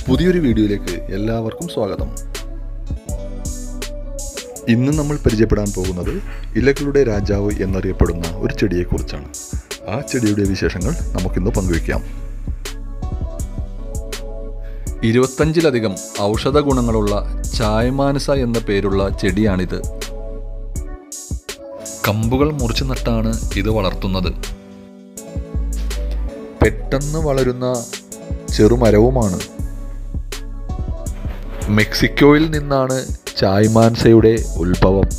പുതിയൊരു വീഡിയോയിലേക്ക് എല്ലാവർക്കും സ്വാഗതം ഇന്ന് നമ്മൾ പരിചയപ്പെടാൻ പോകുന്നത് ഇലകളുടെ രാജാവ് എന്നറിയപ്പെടുന്ന ഒരു ചെടിയെക്കുറിച്ചാണ് ആ ചെടിയുടെ വിശേഷങ്ങൾ നമുക്കിന്ന് പങ്കുവയ്ക്കാം ഇരുപത്തഞ്ചിലധികം ഔഷധ ഗുണങ്ങളുള്ള ചായമാനസ എന്ന പേരുള്ള ചെടിയാണിത് കമ്പുകൾ മുറിച്ചു നട്ടാണ് ഇത് വളർത്തുന്നത് പെട്ടെന്ന് വളരുന്ന ചെറുമരവുമാണ് മെക്സിക്കോയിൽ നിന്നാണ് ചായ്മാൻസയുടെ ഉത്ഭവം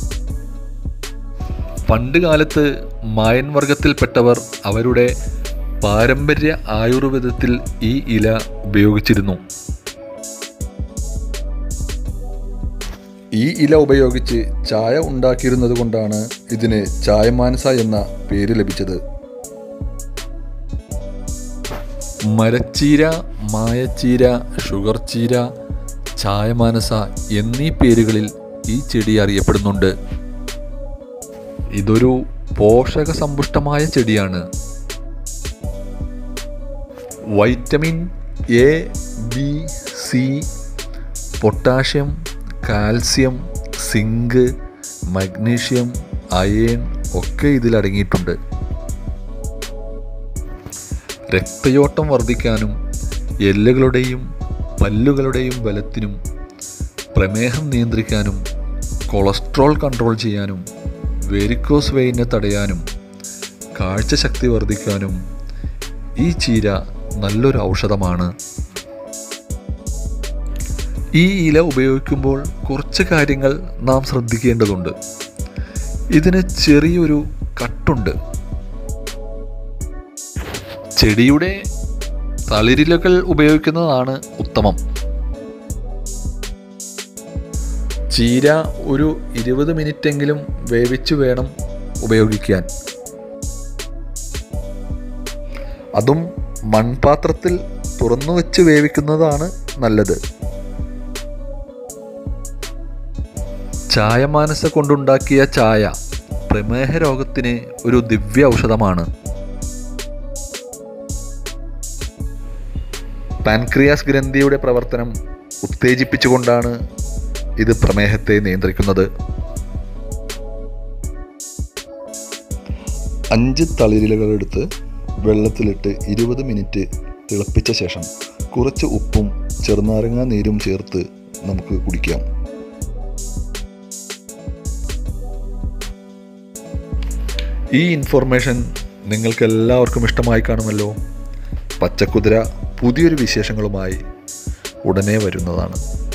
പണ്ട് കാലത്ത് മായൻ വർഗത്തിൽപ്പെട്ടവർ അവരുടെ പാരമ്പര്യ ആയുർവേദത്തിൽ ഈ ഇല ഉപയോഗിച്ചിരുന്നു ഈ ഇല ഉപയോഗിച്ച് ചായ ഉണ്ടാക്കിയിരുന്നത് കൊണ്ടാണ് ഇതിന് ചായമാനസ എന്ന പേര് ലഭിച്ചത് മരച്ചീര മായച്ചീര ഷുഗർ ചീര ചായമാനസ എന്നീ പേരുകളിൽ ഈ ചെടി അറിയപ്പെടുന്നുണ്ട് ഇതൊരു പോഷക സമ്പുഷ്ടമായ ചെടിയാണ് vitamin A B C potassium calcium zinc magnesium iron ഒക്കെ ഇതിൽ അടങ്ങിയിട്ടുണ്ട് രക്തയോട്ടം വർദ്ധിക്കാനും എല്ലുകളുടെയും പല്ലുകളുടെയും ബലത്തിനും പ്രമേഹം നിയന്ത്രിക്കാനും കൊളസ്ട്രോൾ കൺട്രോൾ ചെയ്യാനും വെരിക്കോസ് വെയിനെ തടയാനും കാഴ്ചശക്തി വർദ്ധിക്കാനും ഈ ചീര നല്ലൊരു ഔഷധമാണ് ഈ ഇല ഉപയോഗിക്കുമ്പോൾ കുറച്ച് കാര്യങ്ങൾ നാം ശ്രദ്ധിക്കേണ്ടതുണ്ട് ഇതിന് ചെറിയൊരു കട്ടുണ്ട് ചെടിയുടെ തളിരിലകൾ ഉപയോഗിക്കുന്നതാണ് ഉത്തമം ചീര ഒരു ഇരുപത് മിനിറ്റെങ്കിലും വേവിച്ചു വേണം ഉപയോഗിക്കാൻ അതും മൺപാത്രത്തിൽ തുറന്നു വെച്ച് വേവിക്കുന്നതാണ് നല്ലത് ചായമാനസ കൊണ്ടുണ്ടാക്കിയ ചായ പ്രമേഹ രോഗത്തിന് ഒരു ദിവ്യ ഔഷധമാണ് പാൻക്രിയാസ് ഗ്രന്ഥിയുടെ പ്രവർത്തനം ഉത്തേജിപ്പിച്ചുകൊണ്ടാണ് ഇത് പ്രമേഹത്തെ നിയന്ത്രിക്കുന്നത് അഞ്ച് തളിരിലകൾ എടുത്ത് വെള്ളത്തിലിട്ട് ഇരുപത് മിനിറ്റ് തിളപ്പിച്ച ശേഷം കുറച്ച് ഉപ്പും ചെറുനാരങ്ങ നീരും ചേർത്ത് നമുക്ക് കുടിക്കാം ഈ ഇൻഫോർമേഷൻ നിങ്ങൾക്ക് എല്ലാവർക്കും ഇഷ്ടമായി കാണുമല്ലോ പച്ചക്കുതിര പുതിയൊരു വിശേഷങ്ങളുമായി ഉടനെ വരുന്നതാണ്